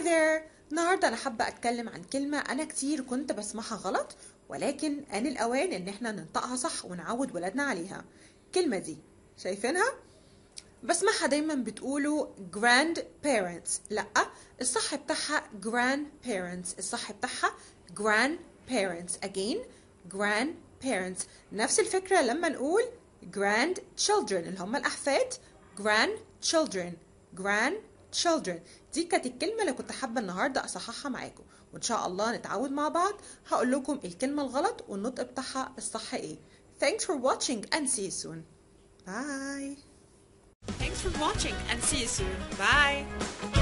Hi there النهاردة أنا حابة أتكلم عن كلمة أنا كتير كنت بسمعها غلط ولكن آن الأوان إن إحنا ننطقها صح ونعود ولادنا عليها الكلمة دي شايفينها؟ بسمعها دايما بتقولوا grandparents لأ الصح بتاعها grandparents الصح بتاعها grandparents again grandparents نفس الفكرة لما نقول grandchildren اللي هم الأحفاد grandchildren grandchildren دي كانت الكلمة اللي كنت حابة النهاردة أصححها معاكم وإن شاء الله نتعود مع بعض هقول لكم الكلمة الغلط والنطق بتاعها الصح إيه Thanks for watching and see you soon Bye Thanks for watching and see you soon. Bye.